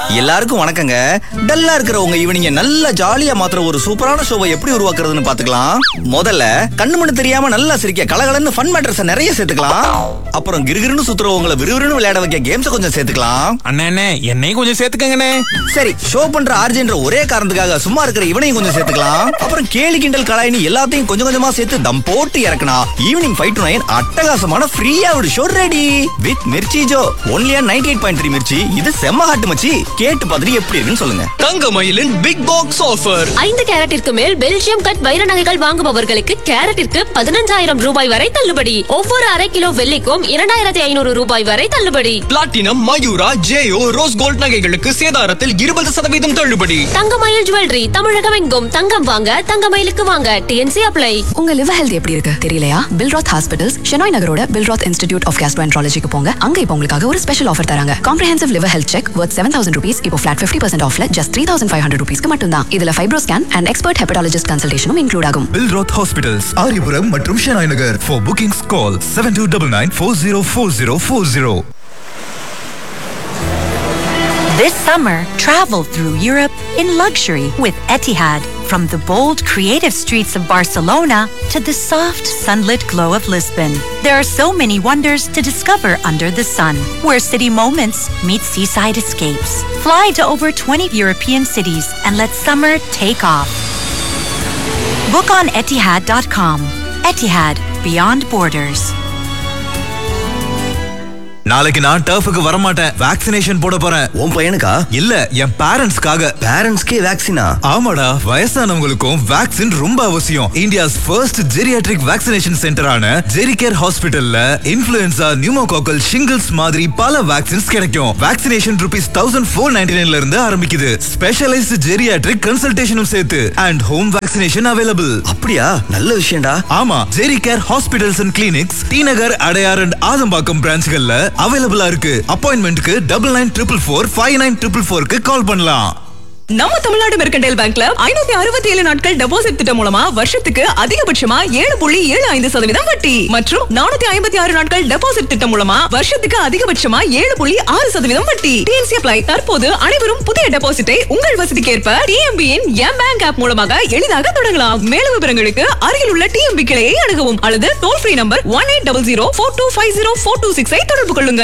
எல்லாருக்கும் வணக்கங்க டல்லா இருக்கிற உங்க ஈவினிங்க நல்லா ஜாலியா மாத்திர ஒரு சூப்பரான ஷோவை எப்படி உருவாக்குறதுன்னு பாத்துக்கலாம் முதல்ல கண்ணு மண்ணு தெரியாம நல்லா சிரிக்க கலகலன்னு ஃபன் மேட்டர்ஸ் நிறைய சேர்த்துக்கலாம் அப்புறம் கிறுகிறுன்னு சுத்துறவங்கள விறுவிறுன்னு விளையாட வைக்க கேம்ஸ் கொஞ்சம் சேர்த்துக்கலாம் அண்ணே அண்ணே என்னையும் கொஞ்சம் சேர்த்துக்கங்கண்ணே சரி ஷோ பண்ற ஆர்ஜின்ற ஒரே காரணத்துக்காக சும்மா இருக்கிற இவனையும் கொஞ்சம் சேர்த்துக்கலாம் அப்புறம் கேலி கிண்டல் கலாயினி எல்லாத்தையும் கொஞ்சம் கொஞ்சமா சேர்த்து தம் போட்டு இறக்குனா ஈவினிங் ஃபைவ் டு நைன் அட்டகாசமான ஃப்ரீயா ஒரு show ready with Mirchi Jo ஒன்லியா ninety eight point three Mirchi இது செம்ம ஹாட்டு மச்சி கேட்டு பார்த்துட்டு எப்படி இருக்குன்னு சொல்லுங்க தங்கமயிலின் பிக் பாக்ஸ் ஆஃபர் ஐந்து கேரட்டிற்கு மேல் பெல்ஜியம் கட் வைர நகைகள் வாங்குபவர்களுக்கு கேரட்டிற்கு பதினஞ்சாயிரம் ரூபாய் வரை தள்ளுபடி ஒவ்வொரு அரை கிலோ வெள்ளிக்கும் இரண்டாயிரத்தி ஐநூறு ரூபாய் வரை தள்ளுபடி பிளாட்டினம் மயூரா ஜேயோ ரோஸ் கோல்ட் நகைகளுக்கு சேதாரத்தில் இருபது சதவீதம் தள்ளுபடி தங்கமயில் ஜுவல்லரி தமிழகம் எங்கும் தங்கம் வாங்க தங்கமயிலுக்கு வாங்க டிஎன்சி அப்ளை உங்க லிவர் ஹெல்த் எப்படி இருக்கு தெரியலையா பில்ராத் ஹாஸ்பிட்டல்ஸ் ஷெனாய் நகரோட பில்ராத் இன்ஸ்டிடியூட் ஆஃப் கேஸ்ட்ரோஎன்ட்ராலஜிக்கு போங்க அங்க இப்போ உங்களுக்காக ஒரு ஸ்பெஷல் ஆஃபர் தராங்க comprehensive liver health check worth seven thousand rupees இப்போ ஃபிளாட் ஃபிஃப்டி பர்சன்ட் ஆஃப்ல just three thousand five hundred ருபீஸ்க்கு மட்டும் தான் இதுல fibro scan and expert hepatologist கன்சல்டேஷனும் இன்க்ளூட் ஆகும் பில்ராத் ஹாஸ்பிட்டல்ஸ் ஆரியபுரம் மற்றும் Shenoy Nagar for bookings call seven two double nine four zero four zero four zero This summer, travel through Europe in luxury with Etihad. From the bold, creative streets of Barcelona to the soft, sunlit glow of Lisbon. There are so many wonders to discover under the sun, where city moments meet seaside escapes. Fly to over 20 European cities and let summer take off. Book on Etihad.com. Etihad, beyond borders. நாளைக்கு நான் டர்ஃபுக்கு வரமாட்டேன் vaccination போட போறேன் உன் பையனுக்கா இல்ல என் பேரண்ட்ஸ்க்காக பேரண்ட்ஸ்க்கே வேக்சினா ஆமாடா வயசானவங்களுக்கும் vaccine ரொம்ப அவசியம் இந்தியாஸ் ஃபர்ஸ்ட் ஜெரியாட்ரிக் வேக்சினேஷன் சென்டரான ஜெரிகேர் ஹாஸ்பிட்டல்ல இன்ஃபுளுன்சா நியூமோகாக்கல் ஷிங்கிள்ஸ் மாதிரி பல வேக்சின்ஸ் கிடைக்கும் vaccination rupees thousand four ninety நைன்ல இருந்து ஆரம்பிக்குது ஸ்பெஷலைஸ்ட் ஜெரியாட்ரிக் கன்சல்டேஷனும் சேர்த்து அண்ட் ஹோம் வேக்சினேஷன் அவைலபிள் அப்படியா நல்ல விஷயம்டா ஆமா Geri care hospitals and clinics T Nagar Adyar and Adambakkam பிரான்ச்கள்ல அவைலபிளா இருக்கு அப்பாயின்மெண்ட்க்கு double nine triple four five nine triple ஃபோருக்கு கால் பண்ணலாம் நம்ம தமிழ்நாடு மெர்கண்டைல் பேங்க்ல ஐநூத்தி அறுபத்தி ஏழு நாட்கள் டெபாசிட் திட்டம் மூலமா வருஷத்துக்கு அதிகபட்சமா ஏழு புள்ளி ஏழு ஐந்து சதவீதம் வட்டி மற்றும் நானூத்தி ஐம்பத்தி ஆறு நாட்கள் டெபாசிட் திட்டம் மூலமா வருஷத்துக்கு அதிகபட்சமா ஏழு புள்ளி ஆறு சதவீதம் வட்டி டிஎன்சி அப்ளை தற்போது அனைவரும் புதிய டெபாசிட்டை உங்கள் வசதிக்கேற்ப டிஎம்பியின் எம் பேங்க் ஆப் மூலமாக எளிதாக தொடங்கலாம் மேலும் விவரங்களுக்கு அருகில் உள்ள டிஎம்பி கிளையை அணுகவும் அல்லது toll free number one eight double zero four two five zero four two six தொடர்பு கொள்ளுங்கள்